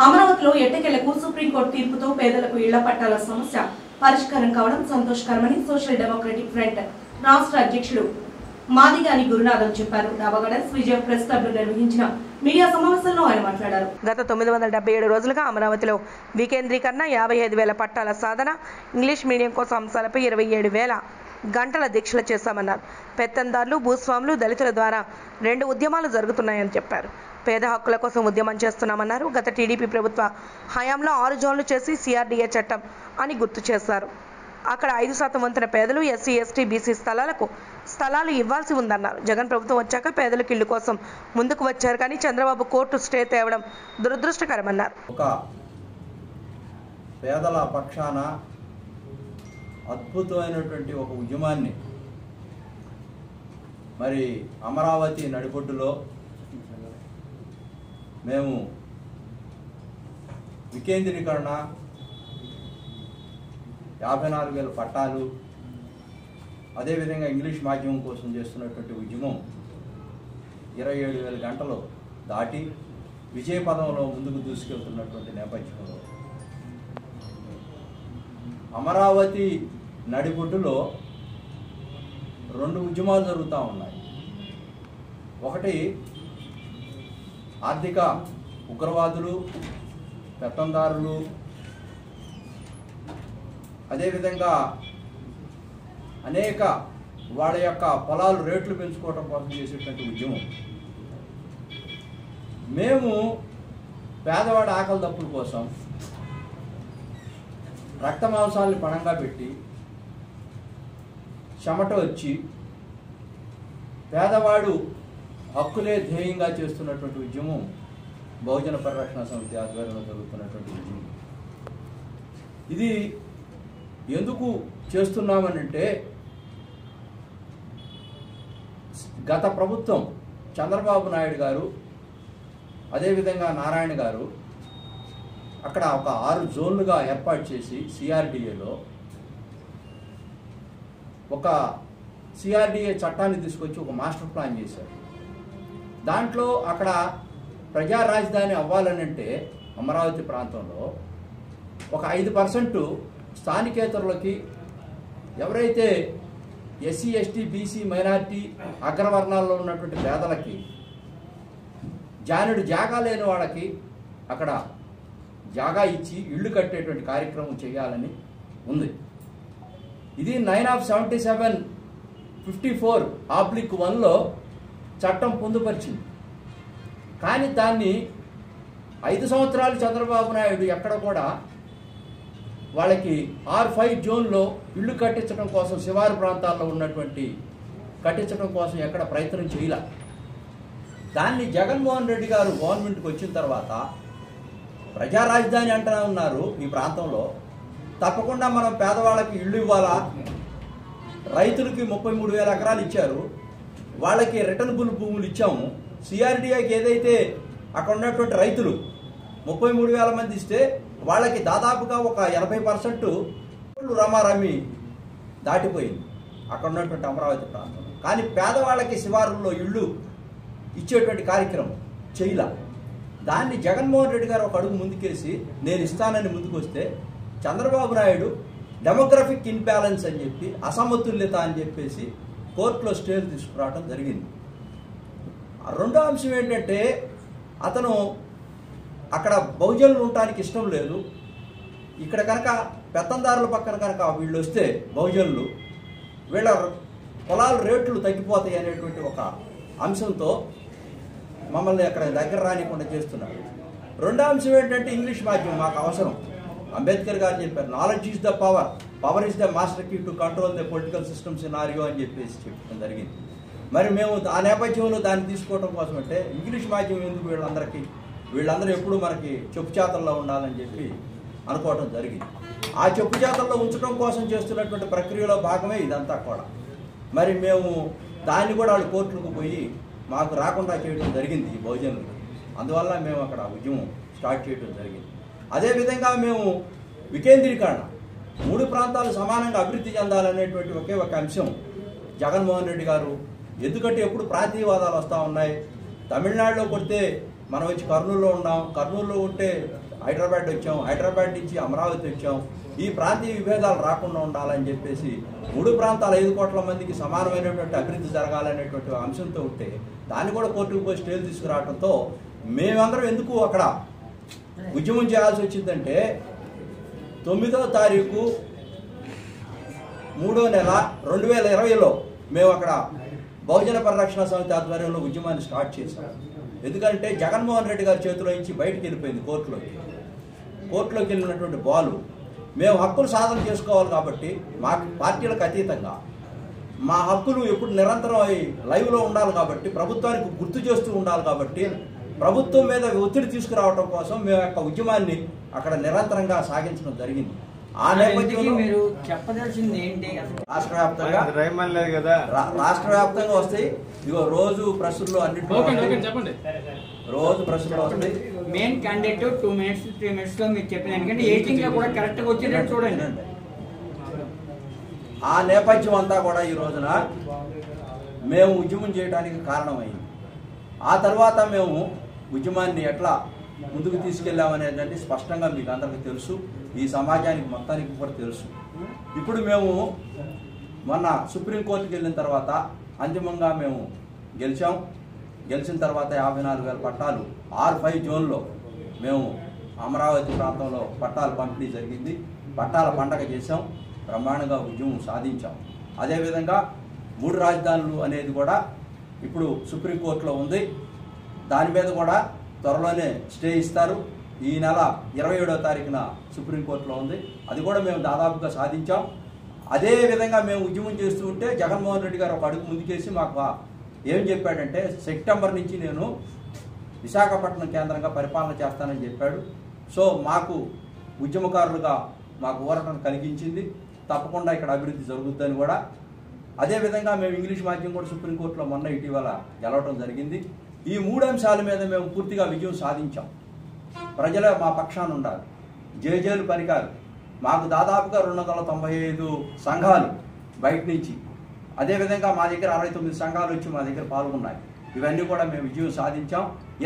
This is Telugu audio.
అమరావతిలో ఎట్టకెళ్లకు సుప్రీంకోర్టు తీర్పుతో పేదలకు ఇళ్ల పట్టాల సమస్య పరిష్కారం కావడం సంతోషకరమని సోషల్ డెమోక్రటిక్ ఫ్రంట్ రాష్ట్ర అధ్యక్షుడు మాదిగాని గురునాథం చెప్పారు డాబాగడస్ విజయ ప్రెస్ క్లబ్ లో నిర్వహించిన మీడియా సమావేశంలో ఆయన మాట్లాడారు గత తొమ్మిది వందల డెబ్బై ఏడు రోజులుగా అమరావతిలో వికేంద్రీకరణ యాభై ఐదు వేల పట్టాల సాధన ఇంగ్లీష్ మీడియం కోసం అంశాలపై ఇరవై ఏడు వేల గంటల దీక్షలు చేశామన్నారు పెత్తందారులు భూస్వాములు దళితుల ద్వారా రెండు ఉద్యమాలు జరుగుతున్నాయని చెప్పారు పేద హక్కుల కోసం ఉద్యమం చేస్తున్నామన్నారు గత టీడీపీ ప్రభుత్వ హయాంలో ఆరు జోన్లు చేసి సిఆర్డీఏ చట్టం అని గుర్తు చేశారు అక్కడ ఐదు శాతం వంతున పేదలు ఎస్సీ ఎస్టీ బీసీ స్థలాలకు స్థలాలు ఇవ్వాల్సి ఉందన్నారు జగన్ ప్రభుత్వం వచ్చాక పేదలకు ఇల్లు కోసం ముందుకు వచ్చారు కానీ చంద్రబాబు కోర్టు స్టే తేవడం దురదృష్టకరమన్నారు ఒక పేదల పక్షాన అద్భుతమైనటువంటి ఒక ఉద్యమాన్ని మరి అమరావతి నడిబొడ్డులో మేము వికేంద్రీకరణ యాభై నాలుగు వేల పట్టాలు అదేవిధంగా ఇంగ్లీష్ మాధ్యమం కోసం చేస్తున్నటువంటి ఉద్యమం ఇరవై ఏడు వేల గంటలు దాటి విజయ పదంలో ముందుకు దూసుకెళ్తున్నటువంటి నేపథ్యంలో అమరావతి నడిబొడ్డులో రెండు ఉద్యమాలు జరుగుతూ ఉన్నాయి ఒకటి ఆర్థిక ఉగ్రవాదులు పెత్తందారులు అదేవిధంగా అనేక వాళ్ళ యొక్క పొలాలు రేట్లు పెంచుకోవడం కోసం చేసేటువంటి ఉద్యమం మేము పేదవాడి ఆకలి దప్పుల కోసం రక్త మాంసాలని పణంగా పెట్టి చెమట వచ్చి పేదవాడు హక్కులే ధ్యేయంగా చేస్తున్నటువంటి ఉద్యమం బహుజన పరిరక్షణ సమితి ఆధ్వర్యంలో జరుగుతున్నటువంటి ఉద్యమం ఇది ఎందుకు చేస్తున్నామనంటే గత ప్రభుత్వం చంద్రబాబు నాయుడు గారు అదేవిధంగా నారాయణ గారు అక్కడ ఒక ఆరు జోన్లుగా ఏర్పాటు చేసి సిఆర్డిఏలో ఒక సిఆర్డిఏ చట్టాన్ని తీసుకొచ్చి ఒక మాస్టర్ ప్లాన్ చేశారు దాంట్లో అక్కడ ప్రజా రాజధాని అవ్వాలని అంటే అమరావతి ప్రాంతంలో ఒక ఐదు పర్సెంట్ స్థానికేతరులకి ఎవరైతే ఎస్సీ ఎస్టీ బీసీ మైనార్టీ అగ్రవర్ణాల్లో ఉన్నటువంటి పేదలకి జానుడు జాగా లేని వాళ్ళకి అక్కడ జాగా ఇచ్చి ఇళ్ళు కట్టేటువంటి కార్యక్రమం చేయాలని ఉంది ఇది nine of seventy seven fifty four oblique వన్లో చట్టం పొందుపరిచింది కానీ దాన్ని ఐదు సంవత్సరాలు చంద్రబాబు నాయుడు ఎక్కడ కూడా వాళ్ళకి ఆర్ ఫైవ్ జోన్లో ఇళ్ళు కట్టించడం కోసం శివారు ప్రాంతాల్లో ఉన్నటువంటి కట్టించడం కోసం ఎక్కడ ప్రయత్నం చేయలే దాన్ని జగన్మోహన్ రెడ్డి గారు గవర్నమెంట్కి వచ్చిన తర్వాత ప్రజా రాజధాని అంటూ ఉన్నారు ఈ ప్రాంతంలో తప్పకుండా మనం పేదవాళ్ళకి ఇళ్ళు ఇవ్వాలా రైతులకి ముప్పై మూడు వేల ఎకరాలు ఇచ్చారు వాళ్ళకి రిటర్నబుల్ భూములు ఇచ్చాము సిఆర్డీఐకి ఏదైతే అక్కడ ఉన్నటువంటి రైతులు ముప్పై మూడు వేల మంది ఇస్తే వాళ్ళకి దాదాపుగా ఒక ఎనభై పర్సెంట్ రమారమి దాటిపోయింది అక్కడ ఉన్నటువంటి అమరావతి ప్రాంతం కానీ పేదవాళ్ళకి శివారుల్లో ఇళ్ళు ఇచ్చేటువంటి కార్యక్రమం చేయలా దాన్ని జగన్మోహన్ రెడ్డి గారు ఒక అడుగు ముందుకేసి నేను ఇస్తానని ముందుకు వస్తే చంద్రబాబు నాయుడు డెమోగ్రఫిక్ ఇన్బ్యాలెన్స్ అని చెప్పి అసమతుల్యత అని చెప్పేసి కోర్టులో స్టేలు తీసుకురావడం జరిగింది ఆ రెండో అంశం ఏంటంటే అతను అక్కడ బహుజనులు ఉండటానికి ఇష్టం లేదు ఇక్కడ కనుక పెత్తందారుల పక్కన కనుక వీళ్ళు వస్తే బహుజనులు వీళ్ళ పొలాల రేట్లు తగ్గిపోతాయి అనేటువంటి ఒక అంశంతో మమ్మల్ని అక్కడ దగ్గర రానికుండా చేస్తున్నారు రెండో అంశం ఏంటంటే ఇంగ్లీష్ మాధ్యమం మాకు అవసరం అంబేద్కర్ గారు చెప్పారు knowledge is the power power is the master key to control the political systems scenario అని చెప్పేసి చెప్పడం జరిగింది మరి మేము ఆ నేపథ్యంలో దాన్ని తీసుకోవడం కోసం అంటే ఇంగ్లీష్ మాధ్యమం ఎందుకు వీళ్ళందరికీ వీళ్ళందరూ ఎప్పుడు మనకి చెప్పు చేతల్లో ఉండాలని చెప్పి అనుకోవడం జరిగింది ఆ చెప్పు చేతల్లో ఉంచడం కోసం చేస్తున్నటువంటి ప్రక్రియలో భాగమే ఇదంతా కూడా మరి మేము దాన్ని కూడా వాళ్ళు కోర్టులకు పోయి మాకు రాకుండా చేయడం జరిగింది ఈ బహుజనులు అందువల్ల మేము అక్కడ ఉద్యమం స్టార్ట్ చేయడం జరిగింది అదేవిధంగా మేము వికేంద్రీకరణ మూడు ప్రాంతాలు సమానంగా అభివృద్ధి చెందాలనేటువంటి ఒకే ఒక అంశం జగన్మోహన్ రెడ్డి గారు ఎందుకంటే ఎప్పుడు ప్రాంతీయవాదాలు వస్తూ ఉన్నాయి తమిళనాడులో కొడితే మనం వచ్చి కర్నూలులో ఉన్నాం కర్నూలులో ఉంటే హైదరాబాద్ వచ్చాం హైదరాబాద్ నుంచి అమరావతి వచ్చాం ఈ ప్రాంతీయ విభేదాలు రాకుండా ఉండాలని చెప్పేసి మూడు ప్రాంతాల ఐదు కోట్ల మందికి సమానమైనటువంటి అభివృద్ధి జరగాలనేటువంటి అంశంతో ఉంటే దాన్ని కూడా కోర్టుకు పోయి స్టేలు తీసుకురావడంతో మేమందరం ఎందుకు అక్కడ ఉద్యమం చేయాల్సి వచ్చిందంటే తొమ్మిదో తారీఖు మూడో నెల రెండు వేల ఇరవైలో మేము అక్కడ బహుజన పరిరక్షణ సమితి ఆధ్వర్యంలో ఉద్యమాన్ని స్టార్ట్ చేశాం ఎందుకంటే జగన్మోహన్ రెడ్డి గారి చేతిలో నుంచి బయటికి వెళ్ళిపోయింది కోర్టులోకి కోర్టులోకి వెళ్ళినటువంటి బాలు మేము హక్కులు సాధన చేసుకోవాలి కాబట్టి మా పార్టీలకు అతీతంగా మా హక్కులు ఎప్పుడు నిరంతరం అయి లైవ్లో ఉండాలి కాబట్టి ప్రభుత్వానికి గుర్తు చేస్తూ ఉండాలి కాబట్టి ప్రభుత్వం మీద ఒత్తిడి తీసుకురావడం కోసం మేము యొక్క ఉద్యమాన్ని అక్కడ నిరంతరంగా సాగించడం జరిగింది ఆ ఇంతకీ నేపథ్యంలో మీరు చెప్పదలసింది ఏంటి అసలు రాష్ట్ర వ్యాప్తంగా అది రైమన్ లేదు కదా రా- రాష్ట్ర వ్యాప్తంగా వస్తాయి ఇగో రోజు ప్రశ్నలు అన్నింటిలో ఓకే ఓకే వస్తాయి. చెప్పండి రోజు ప్రశ్నలు వస్తాయి main candidate two minutes three minutes లో మీరు చెప్పిన ఎందుకంటే ఎయిటింగ్ లో కూడా కరెక్ట్ గా వచ్చేటట్టు చూడండి ఆ నేపథ్యం అంతా కూడా ఈ రోజున మేము ఉద్యమం చేయడానికి కారణమైంది ఆ తర్వాత మేము ఉద్యమాన్ని ఎట్లా ముందుకు తీసుకెళ్ళామనేది స్పష్టంగా మీకు అందరికీ తెలుసు ఈ సమాజానికి మొత్తానికి కూడా తెలుసు ఇప్పుడు మేము మొన్న సుప్రీంకోర్టుకి వెళ్ళిన తర్వాత అంతిమంగా మేము గెలిచాం గెలిచిన తర్వాత యాభై నాలుగు వేల పట్టాలు ఆరు ఫైవ్ జోన్లో మేము అమరావతి ప్రాంతంలో పట్టాలు పంపిణీ జరిగింది పట్టాల పండగ చేసాం బ్రహ్మాండంగా ఉద్యమం సాధించాం అదేవిధంగా మూడు రాజధానులు అనేది కూడా ఇప్పుడు సుప్రీంకోర్టులో ఉంది దాని మీద కూడా త్వరలోనే స్టే ఇస్తారు ఈ నెల ఇరవై ఏడవ తారీఖున సుప్రీంకోర్టులో ఉంది అది కూడా మేము దాదాపుగా సాధించాం అదే విధంగా మేము ఉద్యమం చేస్తూ ఉంటే జగన్మోహన్ రెడ్డి గారు ఒక అడుగు ముందుకేసి మాకు ఆ- ఏం చెప్పాడంటే సెప్టెంబర్ నుంచి నేను విశాఖపట్నం కేంద్రంగా పరిపాలన చేస్తానని చెప్పాడు సో మాకు ఉద్యమకారులుగా మాకు ఊరటం కలిగించింది తప్పకుండా ఇక్కడ అభివృద్ధి జరుగుద్దని కూడా అదేవిధంగా మేము ఇంగ్లీష్ మాధ్యమం కూడా సుప్రీంకోర్టులో మొన్న ఇటీవల గెలవడం జరిగింది ఈ మూడు అంశాల మీద మేము పూర్తిగా విజయం సాధించాం ప్రజలే మా పక్షాన ఉండాలి జేజేలు పనికారు మాకు దాదాపుగా రెండు వందల తొంభై ఐదు సంఘాలు బయట నుంచి అదేవిధంగా మా దగ్గర అరవై తొమ్మిది సంఘాలు వచ్చి మా దగ్గర పాల్గొన్నాయి ఇవన్నీ కూడా మేము విజయం సాధించాం